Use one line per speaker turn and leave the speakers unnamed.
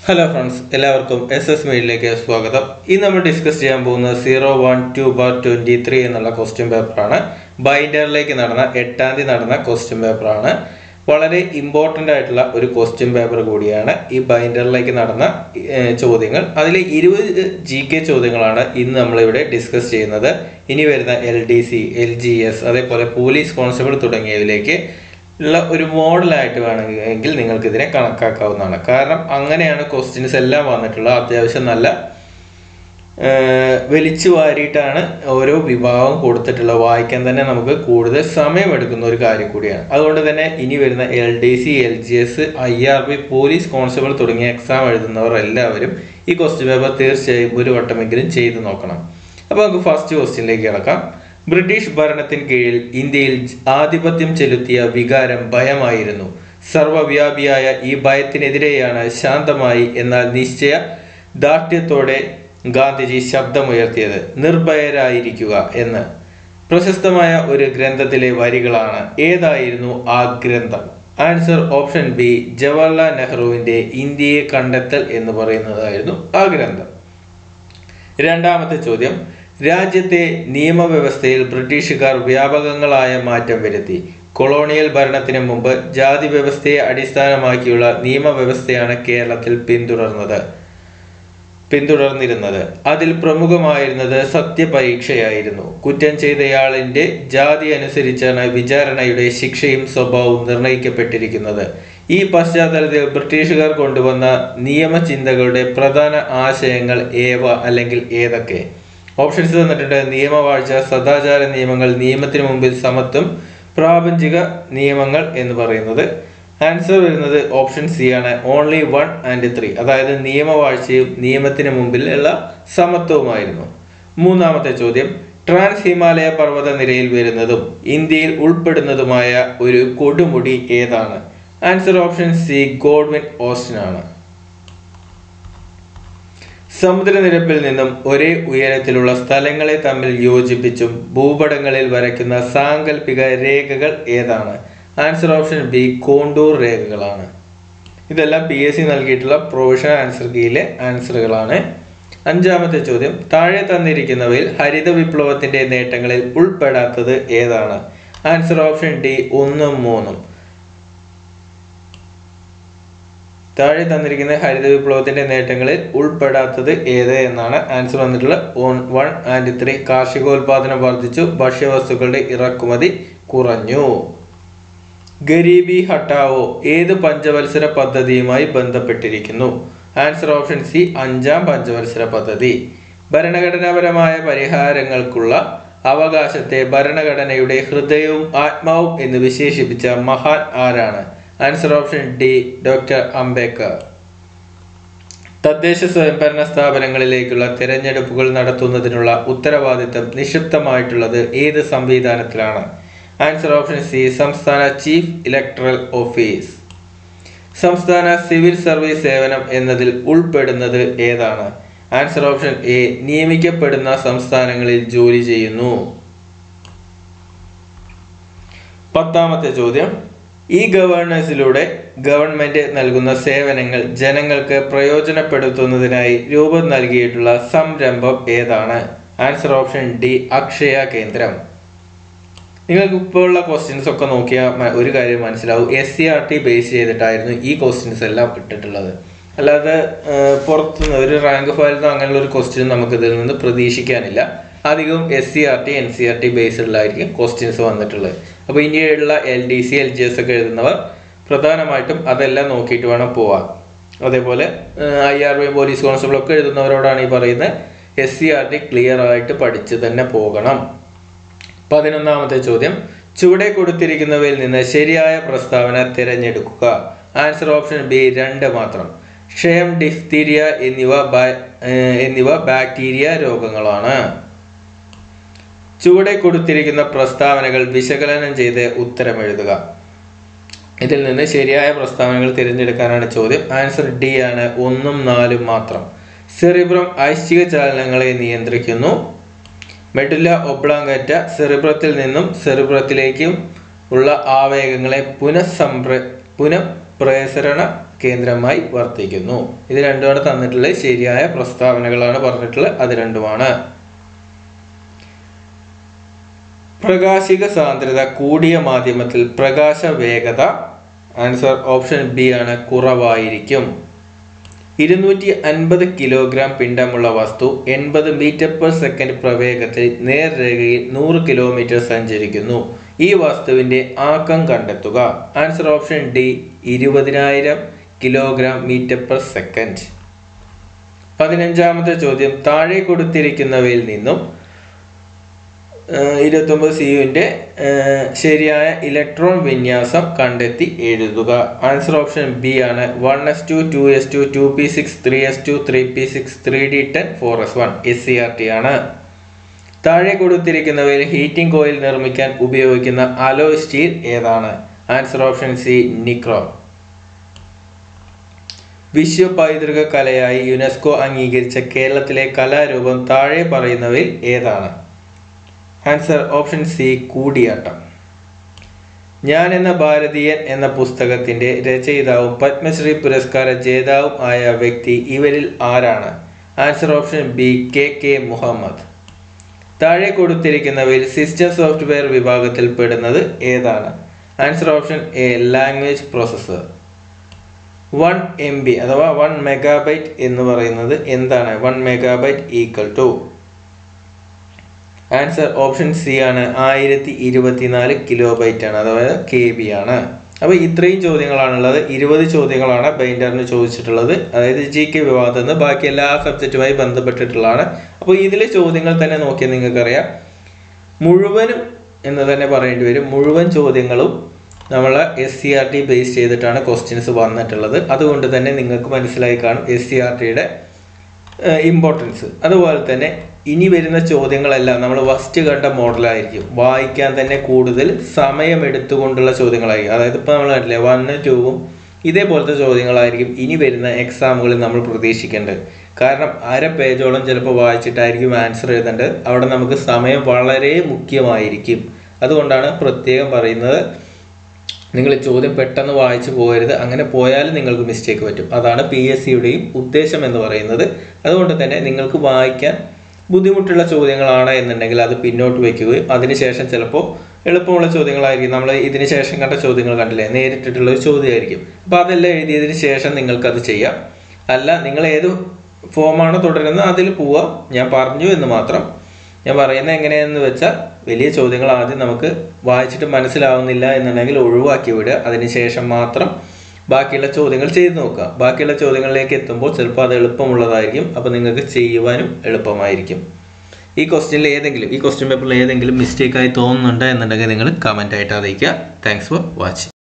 hello friends എല്ലാവർക്കും S S മീഡിയയിലേക്ക് സ്വാഗതം ഇന്ന് നമ്മൾ ഡിസ്കസ് ചെയ്യാൻ പോകുന്നത് zero one two bar twenty three എന്നുള്ള ക്വസ്റ്റ്യൻ പേപ്പറാണ് ബൈൻഡറിലേക്ക് നടന്ന എട്ടാം തീയതി നടന്ന ക്വസ്റ്റ്യൻ പേപ്പറാണ് വളരെ ഇമ്പോർട്ടൻ്റ് ആയിട്ടുള്ള ഒരു ക്വസ്റ്റ്യൻ പേപ്പർ കൂടിയാണ് ഈ ബൈൻഡറിലേക്ക് നടന്ന ഏർ, ചോദ്യങ്ങൾ അതിൽ ഇരുപത് ജി കെ ചോദ്യങ്ങളാണ് ഇന്ന് നമ്മളിവിടെ ഡിസ്കസ് ചെയ്യുന്നത് ഇനി വരുന്ന L D C L G S അതേപോലെ പോലീസ് കോൺസ്റ്റബിൾ തുടങ്ങിയതിലേക്ക് ഉള്ള ഒരു മോഡലായിട്ട് വേണമെങ്കിൽ നിങ്ങൾക്ക് ഇതിനെ കണക്കാക്കാവുന്നതാണ് കാരണം അങ്ങനെയാണ് ക്വസ്റ്റ്യൻസ് എല്ലാം വന്നിട്ടുള്ളത് അത്യാവശ്യം നല്ല ഏർ, വലിച്ചു വാരിയിട്ടാണ് ഓരോ വിഭാഗം കൊടുത്തിട്ടുള്ളത് വായിക്കാൻ തന്നെ നമുക്ക് കൂടുതൽ സമയമെടുക്കുന്ന ഒരു കാര്യം കൂടിയാണ് അതുകൊണ്ട് തന്നെ ഇനി വരുന്ന L D C L G S I R B police constable തുടങ്ങിയ എക്സാം എഴുതുന്നവർ എല്ലാവരും ഈ ക്വസ്റ്റ്യൻ പേപ്പർ തീർച്ചയായും ഒരു വട്ടമെങ്കിലും ചെയ്തു നോക്കണം അപ്പോൾ നമുക്ക് ഫസ്റ്റ് ക്വസ്റ്റ്യനിലേക്ക് കിടക്കാം ബ്രിട്ടീഷ് ഭരണത്തിന് കീഴിൽ ഇന്ത്യയിൽ ആധിപത്യം ചെലുത്തിയ വികാരം ഭയമായിരുന്നു സർവവ്യാപിയായ ഈ ഭയത്തിനെതിരെയാണ് ശാന്തമായി എന്നാൽ നിശ്ചയ ദാർഢ്യത്തോടെ ഗാന്ധിജി ശബ്ദമുയർത്തിയത് നിർഭയരായിരിക്കുക എന്ന് പ്രശസ്തമായ ഒരു ഗ്രന്ഥത്തിലെ വരികളാണ് ഏതായിരുന്നു ആ ഗ്രന്ഥം ആൻസർ ഓപ്ഷൻ ബി ജവഹർലാൽ നെഹ്റുവിന്റെ ഇന്ത്യയെ കണ്ടെത്തൽ എന്ന് പറയുന്നതായിരുന്നു ആ ഗ്രന്ഥം രണ്ടാമത്തെ ചോദ്യം രാജ്യത്തെ നിയമവ്യവസ്ഥയിൽ ബ്രിട്ടീഷുകാർ വ്യാപകങ്ങളായ മാറ്റം വരുത്തി കൊളോണിയൽ ഭരണത്തിന് മുമ്പ് ജാതി വ്യവസ്ഥയെ അടിസ്ഥാനമാക്കിയുള്ള നിയമവ്യവസ്ഥയാണ് കേരളത്തിൽ പിന്തുടർന്നത് പിന്തുടർന്നിരുന്നത് അതിൽ പ്രമുഖമായിരുന്നത് സത്യപരീക്ഷയായിരുന്നു കുറ്റം ചെയ്തയാളിന്റെ ജാതി അനുസരിച്ചാണ് വിചാരണയുടെ ശിക്ഷയും സ്വഭാവവും നിർണയിക്കപ്പെട്ടിരിക്കുന്നത് ഈ പശ്ചാത്തലത്തിൽ ബ്രിട്ടീഷുകാർ കൊണ്ടുവന്ന നിയമചിന്തകളുടെ പ്രധാന ആശയങ്ങൾ ഏവ അല്ലെങ്കിൽ ഏതൊക്കെ ഓപ്ഷൻസ് തന്നിട്ടുണ്ട് നിയമവാഴ്ച സദാചാര നിയമങ്ങൾ നിയമത്തിന് മുമ്പിൽ സമത്വം പ്രാപഞ്ചിക നിയമങ്ങൾ എന്ന് പറയുന്നത് ആൻസർ വരുന്നത് ഓപ്ഷൻ സി ആണ് ഓൺലി വൺ ആൻഡ് ത്രീ അതായത് നിയമവാഴ്ചയും നിയമത്തിന് മുമ്പിലുള്ള സമത്വവുമായിരുന്നു മൂന്നാമത്തെ ചോദ്യം ട്രാൻസ് ഹിമാലയ പർവ്വത നിരയിൽ വരുന്നതും ഇന്ത്യയിൽ ഉൾപ്പെടുന്നതുമായ ഒരു കൊടുമുടി ഏതാണ് answer option C Godwin Austen ആണ് സമുദ്രനിരപ്പിൽ നിന്നും ഒരേ ഉയരത്തിലുള്ള സ്ഥലങ്ങളെ തമ്മിൽ യോജിപ്പിച്ചും ഭൂപടങ്ങളിൽ വരയ്ക്കുന്ന സാങ്കല്പിക രേഖകൾ ഏതാണ് ആൻസർ ഓപ്ഷൻ ബി കോണ്ടൂർ രേഖകളാണ് ഇതെല്ലാം പി എസ് സി നൽകിയിട്ടുള്ള പ്രൊവിഷണൽ ആൻസർ കീയിലെ ആൻസറുകളാണ് അഞ്ചാമത്തെ ചോദ്യം താഴെ തന്നിരിക്കുന്നവയിൽ ഹരിത വിപ്ലവത്തിന്റെ നേട്ടങ്ങളിൽ ഉൾപ്പെടാത്തത് ഏതാണ് ആൻസർ ഓപ്ഷൻ ഡി ഒന്നും മൂന്നും താഴെ തന്നിരിക്കുന്ന ഹരിത വിപ്ലവത്തിന്റെ നേട്ടങ്ങളിൽ ഉൾപ്പെടാത്തത് ഏത് എന്നാണ് ആൻസർ വന്നിട്ടുള്ളത് വൺ ആൻഡ് ത്രീ കാർഷികോൽപാദനം വർദ്ധിച്ചു ഭക്ഷ്യവസ്തുക്കളുടെ ഇറക്കുമതി കുറഞ്ഞു ഗരീബി ഹട്ടാവോ ഏത് പഞ്ചവത്സര പദ്ധതിയുമായി ബന്ധപ്പെട്ടിരിക്കുന്നു ആൻസർ ഓപ്ഷൻ സി അഞ്ചാം പഞ്ചവത്സര പദ്ധതി ഭരണഘടനാപരമായ പരിഹാരങ്ങൾക്കുള്ള അവകാശത്തെ ഭരണഘടനയുടെ ഹൃദയവും ആത്മാവും എന്ന് വിശേഷിപ്പിച്ച മഹാൻ ആരാണ് answer option D doctor Ambedkar തദ്ദേശ സ്വയംഭരണ സ്ഥാപനങ്ങളിലേക്കുള്ള തിരഞ്ഞെടുപ്പുകൾ നടത്തുന്നതിനുള്ള ഉത്തരവാദിത്തം നിക്ഷിപ്തമായിട്ടുള്ളത് ഏത് സംവിധാനത്തിലാണ് ആൻസർ ഓപ്ഷൻ സി സംസ്ഥാന ചീഫ് ഇലക്ടറൽ ഓഫീസ് സംസ്ഥാന സിവിൽ സർവീസ് സേവനം എന്നതിൽ ഉൾപ്പെടുന്നത് ഏതാണ് ആൻസർ ഓപ്ഷൻ എ നിയമിക്കപ്പെടുന്ന സംസ്ഥാനങ്ങളിൽ ജോലി ചെയ്യുന്നു പത്താമത്തെ ചോദ്യം ഈ ഗവേണൻസിലൂടെ ഗവൺമെന്റ് നൽകുന്ന സേവനങ്ങൾ ജനങ്ങൾക്ക് പ്രയോജനപ്പെടുത്തുന്നതിനായി രൂപം നൽകിയിട്ടുള്ള സംരംഭം ഏതാണ് ആൻസർ ഓപ്ഷൻ ഡി അക്ഷയ കേന്ദ്രം നിങ്ങൾക്ക് ഇപ്പോൾ ഉള്ള ക്വസ്റ്റ്യൻസ് ഒക്കെ നോക്കിയാൽ മ- ഒരു കാര്യം മനസ്സിലാവും S C R T base ചെയ്തിട്ടായിരുന്നു ഈ ക്വസ്റ്റ്യൻസ് എല്ലാം ഇട്ടിട്ടുള്ളത് അല്ലാതെ ഏഹ്, പുറത്തുനിന്ന് ഒരു റാങ്ക് ഫയലിൽ അങ്ങനെയുള്ള ഒരു ക്വസ്റ്റ്യൻ നമുക്ക് ഇതിൽ നിന്ന് പ്രതീക്ഷിക്കാനില്ല അധികവും S C R T N C R T ബേസിലായിരിക്കും ക്വസ്റ്റ്യൻസ് വന്നിട്ടുള്ളത് അപ്പോൾ ഇനിയുള്ള L D C L G S ഒക്കെ എഴുതുന്നവർ പ്രധാനമായിട്ടും അതെല്ലാം നോക്കിയിട്ട് വേണം പോവാൻ അതേപോലെ I R B police constable ഒക്കെ എഴുതുന്നവരോടാണ് ഈ പറയുന്നത് S C R T clear ആയിട്ട് പഠിച്ച് തന്നെ പോകണം പതിനൊന്നാമത്തെ ചോദ്യം ചുവടെ കൊടുത്തിരിക്കുന്നവയിൽ നിന്ന് ശരിയായ പ്രസ്താവന തിരഞ്ഞെടുക്കുക ആൻസർ ഓപ്ഷൻ ബി രണ്ട് മാത്രം ക്ഷയം ഡിഫ്തീരിയ എന്നിവ ബാ- ഏഹ് എന്നിവ ബാക്ടീരിയ രോഗങ്ങളാണ് ചുവടെ കൊടുത്തിരിക്കുന്ന പ്രസ്താവനകൾ വിശകലനം ചെയ്ത് ഉത്തരം എഴുതുക ഇതിൽ നിന്ന് ശരിയായ പ്രസ്താവനകൾ തിരഞ്ഞെടുക്കാനാണ് ചോദ്യം ആൻസർ ഡി ആണ് ഒന്നും നാലും മാത്രം സെറിബ്രം ഐശ്ചിക ചലനങ്ങളെ നിയന്ത്രിക്കുന്നു മെഡുല്ല ഒബ്ലാങ്കറ്റ സെറിബ്രത്തിൽ നിന്നും സെറിബ്രത്തിലേക്കും ഉള്ള ആവേഗങ്ങളെ പുനഃസംപ്ര പുനഃ പ്രസരണ കേന്ദ്രമായി വർത്തിക്കുന്നു ഇത് രണ്ടുമാണ് തന്നിട്ടുള്ളത് ശരിയായ പ്രസ്താവനകളാണ് പറഞ്ഞിട്ടുള്ളത് അത് രണ്ടുമാണ് പ്രകാശിക സാന്ദ്രത കൂടിയ മാധ്യമത്തിൽ പ്രകാശ വേഗത ആൻസർ ഓപ്ഷൻ ബി ആണ് കുറവായിരിക്കും ഇരുന്നൂറ്റി അൻപത് കിലോഗ്രാം പിണ്ഡമുള്ള വസ്തു എൺപത് മീറ്റർ പെർ സെക്കൻഡ് പ്രവേഗത്തിൽ നേർരേഖയിൽ നൂറ് കിലോമീറ്റർ സഞ്ചരിക്കുന്നു ഈ വസ്തുവിന്റെ ആക്കം കണ്ടെത്തുക ആൻസർ ഓപ്ഷൻ ഡി ഇരുപതിനായിരം കിലോഗ്രാം മീറ്റർ പെർ സെക്കൻഡ് പതിനഞ്ചാമത്തെ ചോദ്യം താഴെ കൊടുത്തിരിക്കുന്നവയിൽ നിന്നും ഇരുപത്തൊമ്പത് സി യുവിൻ്റെ ശരിയായ ഇലക്ട്രോൺ വിന്യാസം കണ്ടെത്തി എഴുതുക ആൻസർ ഓപ്ഷൻ ബി ആണ് one S two two S two two P six three S two three P six three D ten four S one S C R T ആണ് താഴെ കൊടുത്തിരിക്കുന്നവയിൽ ഹീറ്റിംഗ് കോയിൽ നിർമ്മിക്കാൻ ഉപയോഗിക്കുന്ന alloy steel ഏതാണ് answer option C nichrome വിശ്വ പൈതൃക കലയായി UNESCO അംഗീകരിച്ച കേരളത്തിലെ കലാരൂപം താഴെ പറയുന്നവയിൽ ഏതാണ് ആൻസർ ഓപ്ഷൻ സി കൂടിയാട്ടം ഞാൻ എന്ന ഭാരതീയൻ എന്ന പുസ്തകത്തിന്റെ രചയിതാവും പത്മശ്രീ പുരസ്കാര ജേതാവും ആയ വ്യക്തി ഇവരിൽ ആരാണ് answer option B K K Muhammad താഴെ കൊടുത്തിരിക്കുന്നവയിൽ സിസ്റ്റം സോഫ്റ്റ്വെയർ വിഭാഗത്തിൽ പെടുന്നത് ഏതാണ് answer option A language processor one M B അഥവാ വൺ മെഗാബൈറ്റ് എന്ന് പറയുന്നത് എന്താണ് one megabyte equal to answer option C ആണ് ആയിരത്തി ഇരുപത്തിനാല് കിലോ ബൈറ്റ് ആണ് അതായത് കെ ബി ആണ് അപ്പോൾ ഇത്രയും ചോദ്യങ്ങളാണുള്ളത് ഇരുപത് ചോദ്യങ്ങളാണ് ബൈൻഡറിന് ചോദിച്ചിട്ടുള്ളത് അതായത് ജി കെ വിഭാഗത്തിൽ നിന്ന് ബാക്കി എല്ലാ സബ്ജക്റ്റുമായി ബന്ധപ്പെട്ടിട്ടുള്ളതാണ് അപ്പോൾ ഇതിലെ ചോദ്യങ്ങൾ തന്നെ നോക്കിയാൽ നിങ്ങൾക്കറിയാം മുഴുവനും എന്ന് തന്നെ പറയേണ്ടി വരും മുഴുവൻ ചോദ്യങ്ങളും നമ്മൾ S C R T base ചെയ്തിട്ടാണ് ക്വസ്റ്റ്യൻസ് വന്നിട്ടുള്ളത് അതുകൊണ്ട് തന്നെ നിങ്ങൾക്ക് മനസ്സിലായി കാണും എസ് സി ആർ ടിയുടെ ഇമ്പോർട്ടൻസ് അതുപോലെ തന്നെ ഇനി വരുന്ന ചോദ്യങ്ങളെല്ലാം നമ്മൾ ഫസ്റ്റ് കണ്ട മോഡലായിരിക്കും വായിക്കാൻ തന്നെ കൂടുതൽ സമയം എടുത്തുകൊണ്ടുള്ള ചോദ്യങ്ങളായിരിക്കും അതായത് ഇപ്പോൾ നമ്മൾ കണ്ടില്ലേ വണ്ണ് ടൂവും ഇതേപോലത്തെ ചോദ്യങ്ങളായിരിക്കും ഇനി വരുന്ന എക്സാമുകളിൽ നമ്മൾ പ്രതീക്ഷിക്കേണ്ടത് കാരണം അര പേജോളം ചിലപ്പോൾ വായിച്ചിട്ടായിരിക്കും ആൻസർ എഴുതേണ്ടത് അവിടെ നമുക്ക് സമയം വളരെ മുഖ്യമായിരിക്കും അതുകൊണ്ടാണ് പ്രത്യേകം പറയുന്നത് നിങ്ങൾ ചോദ്യം പെട്ടെന്ന് വായിച്ചു പോകരുത് അങ്ങനെ പോയാലും നിങ്ങൾക്ക് മിസ്റ്റേക്ക് പറ്റും അതാണ് പി എസ് സിയുടെയും ഉദ്ദേശം എന്ന് പറയുന്നത് അതുകൊണ്ട് തന്നെ നിങ്ങൾക്ക് വായിക്കാൻ ബുദ്ധിമുട്ടുള്ള ചോദ്യങ്ങളാണ് എന്നുണ്ടെങ്കിൽ അത് പിന്നോട്ട് വെക്കുകയും അതിനുശേഷം ചിലപ്പോൾ എളുപ്പമുള്ള ചോദ്യങ്ങളായിരിക്കും നമ്മൾ ഇതിന് ശേഷം കണ്ട ചോദ്യങ്ങൾ കണ്ടില്ലേ നേരിട്ടിട്ടുള്ള ഒരു ചോദ്യമായിരിക്കും അപ്പോൾ അതെല്ലാം എഴുതിയതിന് ശേഷം നിങ്ങൾക്കത് ചെയ്യാം അല്ല നിങ്ങൾ ഏത് ഫോമാണ് തുടരുന്നത് അതിൽ പോവാം ഞാൻ പറഞ്ഞു എന്ന് മാത്രം ഞാൻ പറയുന്നത് എങ്ങനെയാണെന്ന് വെച്ചാൽ വലിയ ചോദ്യങ്ങൾ ആദ്യം നമുക്ക് വായിച്ചിട്ട് മനസ്സിലാവുന്നില്ല എന്നുണ്ടെങ്കിൽ ഒഴിവാക്കി വിടുക അതിനുശേഷം മാത്രം ബാക്കിയുള്ള ചോദ്യങ്ങൾ ചെയ്ത് നോക്കുക ബാക്കിയുള്ള ചോദ്യങ്ങളിലേക്ക് എത്തുമ്പോൾ ചിലപ്പോൾ അത് എളുപ്പമുള്ളതായിരിക്കും അപ്പോൾ നിങ്ങൾക്ക് ചെയ്യുവാനും എളുപ്പമായിരിക്കും ഈ ക്വസ്റ്റ്യനിൽ ഏതെങ്കിലും ഈ ക്വസ്റ്റ്യൻ പേപ്പറിൽ ഏതെങ്കിലും മിസ്റ്റേക്ക് ആയി തോന്നുന്നുണ്ട് എന്നുണ്ടെങ്കിൽ നിങ്ങൾ കമൻ്റ് ആയിട്ട് അറിയിക്കുക താങ്ക്സ് ഫോർ വാച്ചിങ്